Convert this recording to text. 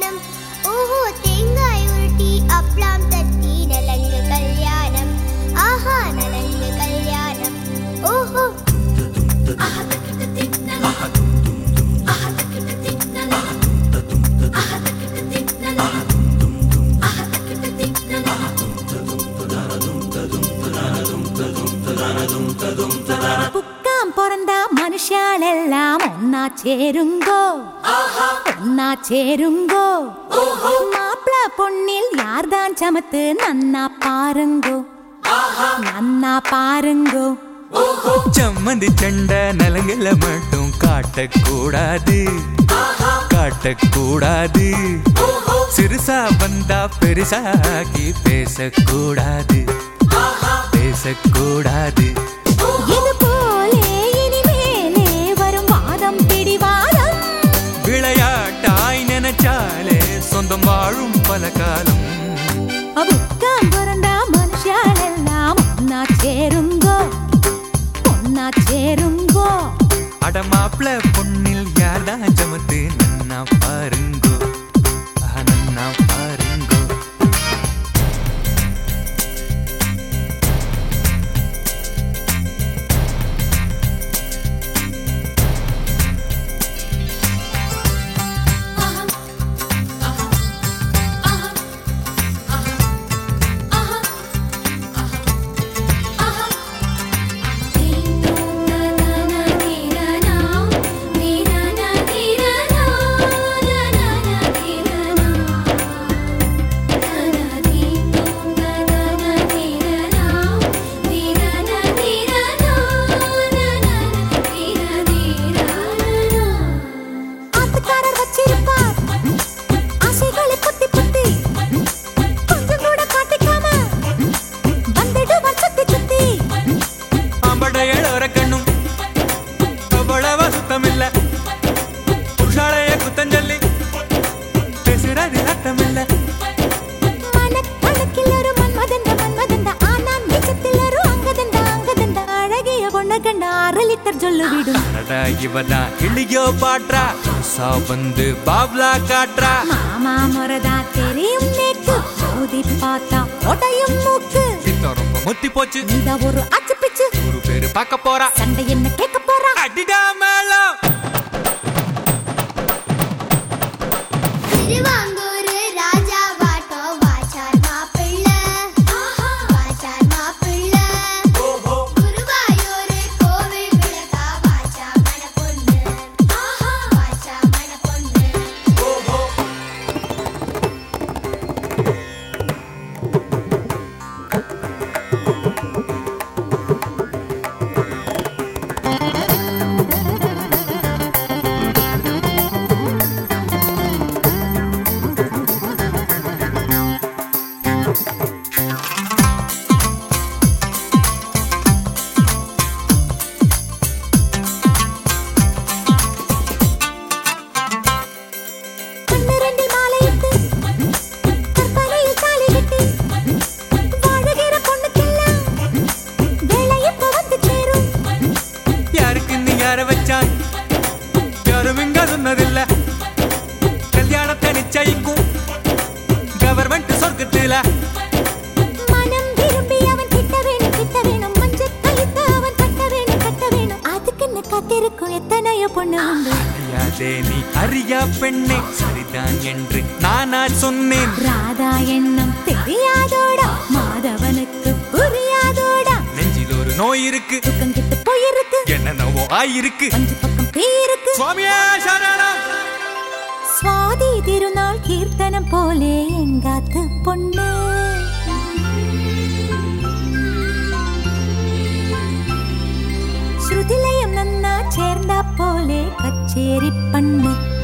கல்யாணம் ஓஹோ தேங்காய் உருட்டி அப்ளாம் தட்டி நலங்கு கல்யாணம் ஆஹா நலங்கு கல்யாணம் ஓஹோ புக்காம் பிறந்தா மனுஷாலெல்லாம் ஒன்னா சேருங்கோ ஒன்னா சேருங்கோ மாப்பிள பொண்ணில் யார்தான் சமத்து நன்னா பாருங்கோ நன்னா பாருங்கோ சம்மந்தி சண்டை நலங்கல மட்டும் காட்டக்கூடாது காட்டக்கூடாது சிறுசா வந்தா பெருசாகி பேசக்கூடாது பேசக்கூடாது இது போலே இனிமேலே வரும் வாதம் பிடிவாதம் விளையாட்டாய் நினைச்சாலே சொந்தம் வாழும் பல காலம் புக்காம் பிறந்தா மனுஷாலெல்லாம் ஒன்னா சேருங்கோ ஒன்னா சேருங்கோ அடமாப்ள பொண்ணில் யார்தான் சமத்து நன்னா பாருங்கோ ஆஹா, நன்னா பாருங்கோ ஆத்துக்காரர் வச்சிருப்பார் ஆசைகளை புத்தி புத்தி கொஞ்சம் கூட காட்டிக்காம வந்துடுவார் சுத்தி சுத்தி ஆம்பட ஏழோர கண்ணும் அவ்வளவா சுத்தமில்ல புருஷாலய குத்தஞ்சொல்லி பேசுறது அர்த்தமில்ல மனக்கணக்கில் ஒரு மன்மதண்ட மன்மதண்ட ஆனான் நிஜத்தில் ஒரு அங்கதண்ட அங்கதண்ட அழகிய பொண்ண கண்ட அரை லிட்டர் சொல்லு விடும் அடடா இவதான் கிளியோ பாட்றா புதுசா வந்து பாப்லா காட்டுறா மாமா முறதா தெரியும் நேக்கு மோதி பார்த்தா உடையும் மூக்கு பித்தம் ரொம்ப முத்தி போச்சு நீதா ஒரு அச்சு பிச்சு ஒரு பேரு பார்க்க போறா சண்டை என்ன கேட்க போறா அடிடா மேளம் திருவாங்கூர் ராஜா வாட்டோ வாச்சார் மாப்பிள்ளை வாச்சார் மாப்பிள்ளை குருவாயூர் கோவில் விளக்கா வாச்சா மணப்பொண்ணு வாச்சா மணப்பொண்ணு பன்னிரண்டில் மாலையிட்டு கற்பனையில் தாலி கட்டி வாழுகிற பொண்ணுக்கெல்லாம் வேலை இப்ப வந்து சேரும் யாருக்கு நீ யார வச்சான் யாரும் இங்க சொன்னதில்ல கல்யாணத்தை நிச்சயிக்கும் கவர்மெண்ட் சொர்க்கத்தில மனம் விரும்பி அவன் கிட்ட வேணும் கிட்ட வேணும் மஞ்சள் கழித்து அவன் கட்ட வேணும் கட்ட வேணும் அதுக்குன்னு காத்திருக்கும் எத்தனையோ பொண்ணு உண்டு அறியாதே நீ அறியா பெண்ணே சரிதான் என்று நானா சொன்னேன் ராதா எண்ணம் தெரியாதோடா மாதவனுக்கு புரியாதோடா நெஞ்சில் ஒரு நோய் இருக்கு துக்கம் கிட்ட போயிருக்கு என்னென்னவோ ஆயிருக்கு அஞ்சு பக்கம் பேருக்கு சுவாமியே சரணம் சுவாதி திருநாள் கீர்த்தனம் போலே எங்காத்து பொண்ணு ஸ்ருதிலயம் நன்னா சேர்ந்தா போலே கச்சேரி பண்ணு